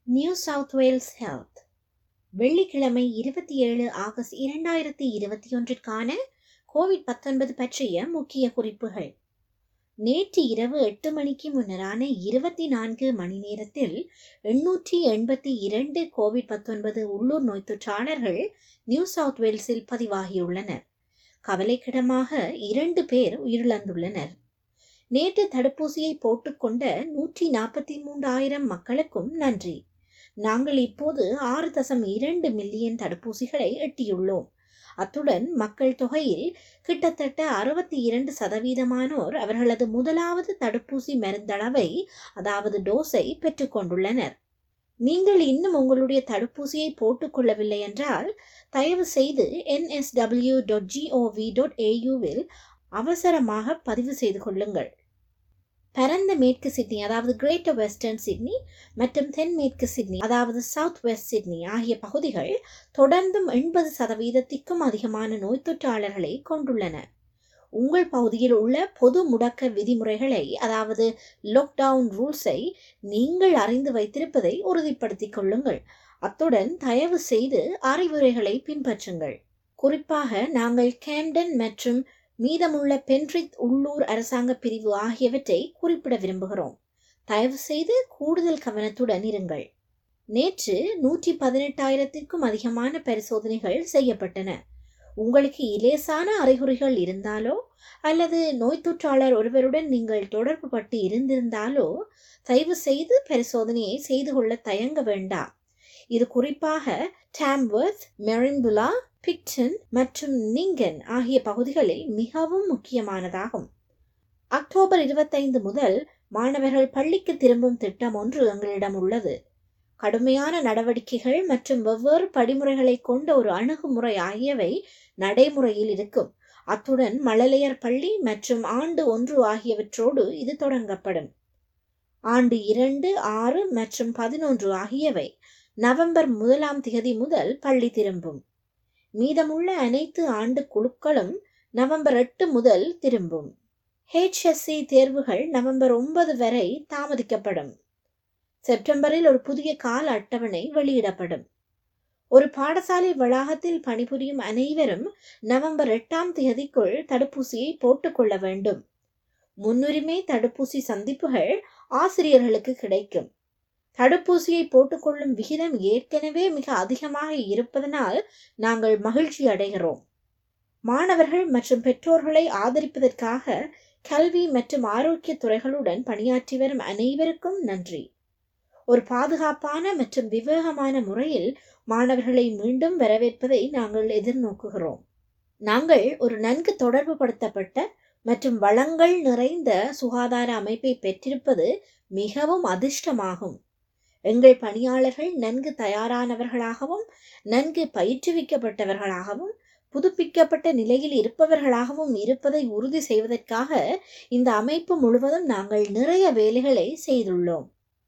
new south Wales health வெள்ளிக்கிழமை இருபத்தி ஏழு ஆகஸ்ட் இரண்டாயிரத்தி இருபத்தி ஒன்றிற்கான கோவிட் பத்தொன்பது பற்றிய முக்கிய குறிப்புகள் நேற்று இரவு எட்டு மணிக்கு முன்னரான இருபத்தி நான்கு மணி நேரத்தில் எண்ணூற்றி எண்பத்தி இரண்டு கோவிட் பத்தொன்பது உள்ளூர் நோய் தொற்றாளர்கள் நியூ சவுத் வேல்ஸில் பதிவாகியுள்ளனர் கவலைக்கிடமாக இரண்டு பேர் உயிரிழந்துள்ளனர் நேற்று தடுப்பூசியை போட்டுக்கொண்ட நூற்றி நாற்பத்தி மூன்றாயிரம் மக்களுக்கும் நன்றி நாங்கள் இப்போது ஆறு தசம் இரண்டு மில்லியன் தடுப்பூசிகளை எட்டியுள்ளோம் அத்துடன் மக்கள் தொகையில் கிட்டத்தட்ட அறுபத்தி இரண்டு சதவீதமானோர் அவர்களது முதலாவது தடுப்பூசி மருந்தளவை அதாவது டோஸை பெற்றுக்கொண்டுள்ளனர் நீங்கள் இன்னும் உங்களுடைய தடுப்பூசியை போட்டுக்கொள்ளவில்லை என்றால் தயவு செய்து என்எஸ்டபிள்யூ டாட் ஜிஓவி டாட் ஏயூவில் அவசரமாக பதிவு செய்து கொள்ளுங்கள் பரந்த மேற்கு சிட்னி அதாவது கிரேட்டர் வெஸ்டர்ன் சிட்னி மற்றும் தென்மேற்கு சிட்னி அதாவது சவுத் வெஸ்ட் சிட்னி ஆகிய பகுதிகள் தொடர்ந்தும் எண்பது சதவீதத்திற்கும் அதிகமான நோய் தொற்றாளர்களை கொண்டுள்ளன உங்கள் பகுதியில் உள்ள பொது முடக்க விதிமுறைகளை அதாவது லாக்டவுன் ரூல்ஸை நீங்கள் அறிந்து வைத்திருப்பதை உறுதிப்படுத்திக் கொள்ளுங்கள் அத்துடன் தயவு செய்து அறிவுரைகளை பின்பற்றுங்கள் குறிப்பாக நாங்கள் கேம்டன் மற்றும் மீதமுள்ள பென்ட்ரித் உள்ளூர் அரசாங்க பிரிவு ஆகியவற்றை குறிப்பிட விரும்புகிறோம் தயவு செய்து கூடுதல் கவனத்துடன் இருங்கள் நேற்று நூற்றி பதினெட்டாயிரத்திற்கும் அதிகமான பரிசோதனைகள் செய்யப்பட்டன உங்களுக்கு இலேசான அறிகுறிகள் இருந்தாலோ அல்லது நோய் தொற்றாளர் ஒருவருடன் நீங்கள் தொடர்பு பட்டு இருந்திருந்தாலோ தயவு செய்து பரிசோதனையை செய்து கொள்ள தயங்க வேண்டாம் இது குறிப்பாக டாம்வர்த் மெரின்புலா பிக்டன் மற்றும் நிங்கன் ஆகிய பகுதிகளில் மிகவும் முக்கியமானதாகும் அக்டோபர் இருபத்தைந்து முதல் மாணவர்கள் பள்ளிக்கு திரும்பும் திட்டம் ஒன்று எங்களிடம் உள்ளது கடுமையான நடவடிக்கைகள் மற்றும் வெவ்வேறு படிமுறைகளை கொண்ட ஒரு அணுகுமுறை ஆகியவை நடைமுறையில் இருக்கும் அத்துடன் மழலையர் பள்ளி மற்றும் ஆண்டு ஒன்று ஆகியவற்றோடு இது தொடங்கப்படும் ஆண்டு இரண்டு ஆறு மற்றும் பதினொன்று ஆகியவை நவம்பர் முதலாம் திகதி முதல் பள்ளி திரும்பும் மீதமுள்ள அனைத்து ஆண்டு குழுக்களும் நவம்பர் எட்டு முதல் திரும்பும் ஹெச்எஸ்சி தேர்வுகள் நவம்பர் ஒன்பது வரை தாமதிக்கப்படும் செப்டம்பரில் ஒரு புதிய கால அட்டவணை வெளியிடப்படும் ஒரு பாடசாலை வளாகத்தில் பணிபுரியும் அனைவரும் நவம்பர் எட்டாம் தேதிக்குள் தடுப்பூசியை போட்டுக்கொள்ள வேண்டும் முன்னுரிமை தடுப்பூசி சந்திப்புகள் ஆசிரியர்களுக்கு கிடைக்கும் தடுப்பூசியை போட்டுக்கொள்ளும் விகிதம் ஏற்கனவே மிக அதிகமாக இருப்பதனால் நாங்கள் மகிழ்ச்சி அடைகிறோம் மாணவர்கள் மற்றும் பெற்றோர்களை ஆதரிப்பதற்காக கல்வி மற்றும் ஆரோக்கிய துறைகளுடன் பணியாற்றி வரும் அனைவருக்கும் நன்றி ஒரு பாதுகாப்பான மற்றும் விவேகமான முறையில் மாணவர்களை மீண்டும் வரவேற்பதை நாங்கள் எதிர்நோக்குகிறோம் நாங்கள் ஒரு நன்கு தொடர்பு படுத்தப்பட்ட மற்றும் வளங்கள் நிறைந்த சுகாதார அமைப்பை பெற்றிருப்பது மிகவும் அதிர்ஷ்டமாகும் எங்கள் பணியாளர்கள் நன்கு தயாரானவர்களாகவும் நன்கு பயிற்றுவிக்கப்பட்டவர்களாகவும் புதுப்பிக்கப்பட்ட நிலையில் இருப்பவர்களாகவும் இருப்பதை உறுதி செய்வதற்காக இந்த அமைப்பு முழுவதும் நாங்கள் நிறைய வேலைகளை செய்துள்ளோம்